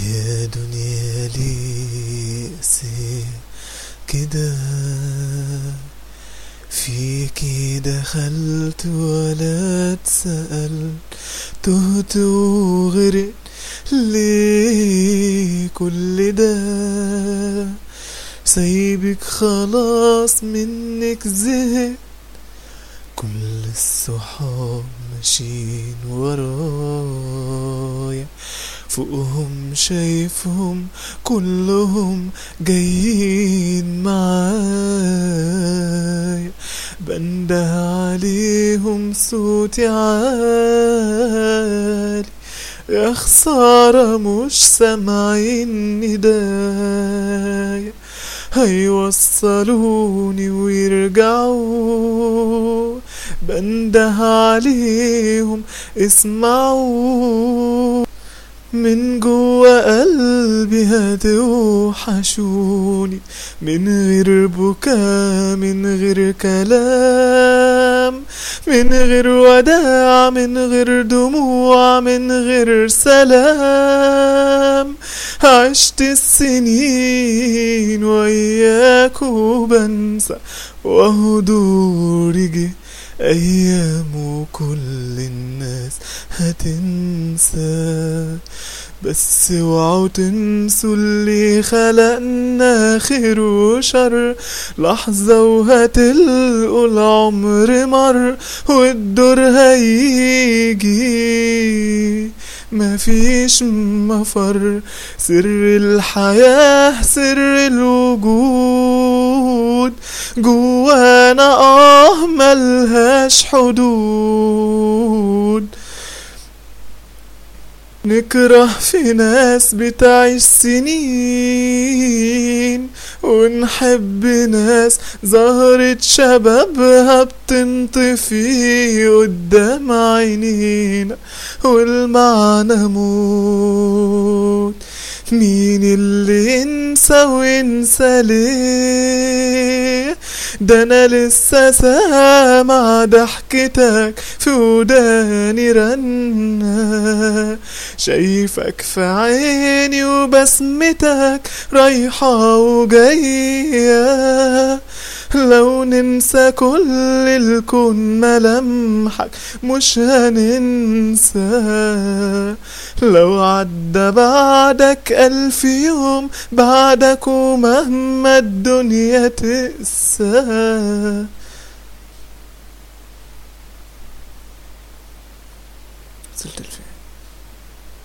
يا دنيا ليه قاسية كده فيكي دخلت ولا اتسألت تهت وغرقت ليه كل ده سايبك خلاص منك زهقت كل الصحاب ماشيين ورايا فوقهم شايفهم كلهم جايين معايا بنده عليهم صوتي عالي يا خسارة مش سامعين ندايا هيوصلوني ويرجعوا بنده عليهم اسمعوا من جوا قلبي هتوحشوني من غير بكا من غير كلام من غير وداع من غير دموع من غير سلام عشت السنين وياك وبنسى وهو دوري جه أيام وكل الناس هتنسى بس اوعوا تنسوا اللي خلقنا خير وشر لحظة وهتلقوا العمر مر والدور هيجي مفيش مفر سر الحياة سر الوجود جوانا اه ملهاش حدود نكره في ناس بتعيش سنين ونحب ناس ظهرت شبابها بتنطفي قدام عينينا والمعنى موت مين اللي ينسى وينسى ليه ده انا لسه سامع ضحكتك في وداني رنة شايفك في عيني وبسمتك رايحة وجاية لو ننسى كل الكون ملامحك مش هننسى لو عدى بعدك ألف يوم بعدك ومهما الدنيا تقسى وصلت الفين